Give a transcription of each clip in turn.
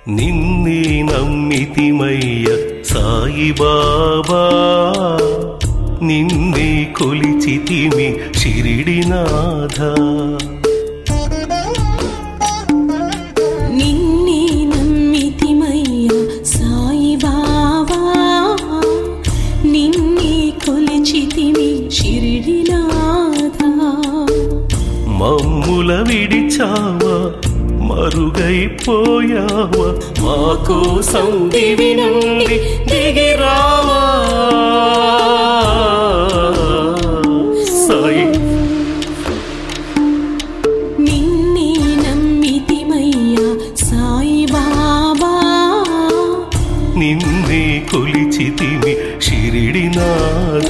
నిన్నే నమ్మితిమయ్య సాయిబాబా నిన్నే కొలిచితిమి షిరిడినాథ నిన్నే నమ్మితిమయ్య సాయిబాబా నిన్నే కొలిచితిమి షిరిడినాథా మమ్ముల విడిచావా మరుగైపోయావా మా కోసం దివి నుండి దిగిరావా సాయి నిన్నే నమ్మితిమయ్య సాయిబాబా నిన్నే కొలిచితిమి షిరిడినాథ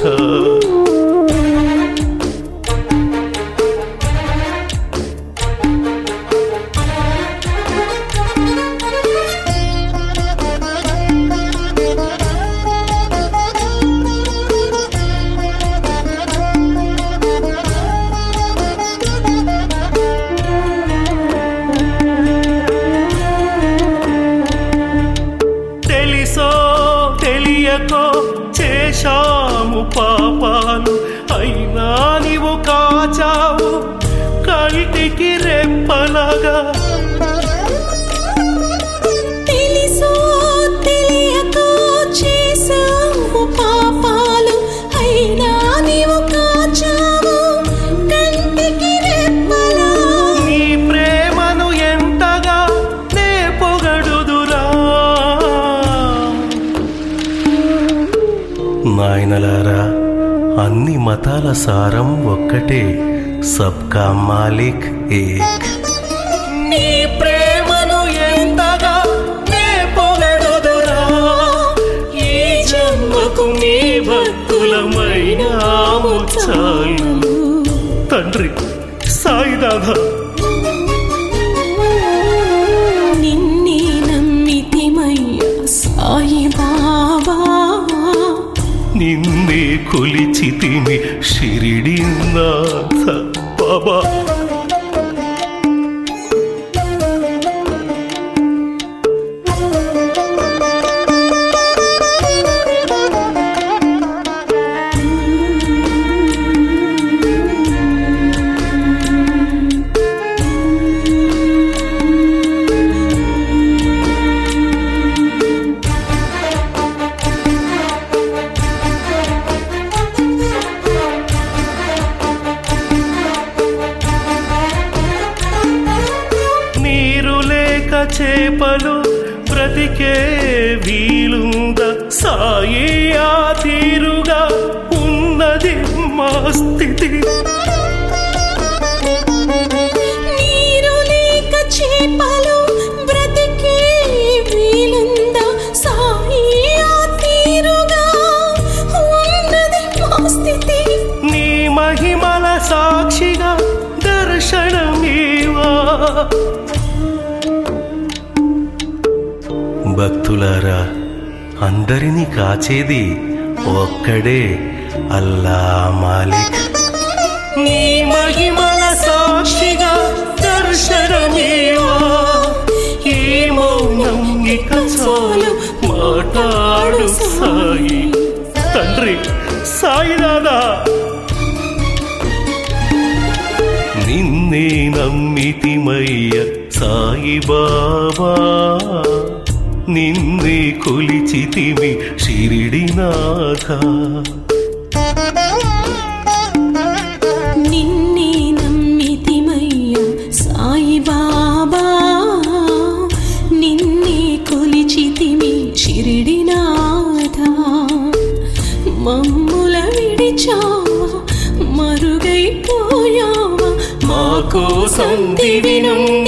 తెలిసో తెలియకో చేశాము పాపాలు అయినా నీవు కాచావు కంటికి రెప్పలగా తెలుసో తెలియకో చేసావు పాపాలు అయినా నీవు కాచావు కంటికి రెప్పలా నీ ప్రేమను ఎంతగా నే పొగడుదురా నాయనలారా అన్ని మతాల సారం ఒక్కటే సబ్కా మాలిక్ ఏక్ నీ ప్రేమను ఎంతగా నే పొగడుదురా ఈ జన్మకు నీ భక్తులమైనాము చాలు తండ్రి సాయిదాదా నిన్నే నమ్మితిమయ్య సాయిబాబా నిన్నే కొలిచితిమి షిరిడినాథ బాబా నీరు లేక చేపలు బ్రతికే వీలుంద సాయి ఆ తీరుగా ఉన్నది మా స్థితి నీరు లేక చేపలు బ్రతికే వీలుందా సాయి ఆ తీరుగా ఉన్నది మా స్థితి నీ మహిమల సాక్షిగా దర్శనమీవా భక్తులారా అందరినీ కాచేది ఒక్కడే అల్లా మాలిక్ నీ మహిమల సాక్షిగా దర్శనమీవా ఈ మౌనం ఇక చాలు మాట్లాడు సాయి తండ్రి సాయినాథా నిన్నే నమ్మితిమయ్య సాయిబాబా నిన్నే కొలిచితిమి షిరిడినాథ నిన్నే నమ్మితిమయ్య సాయిబాబా నిన్నే కొలిచితిమి షిరిడినాథా మమ్ముల విడిచావా మరుగైపోయావా మా కోసం దివి నుండి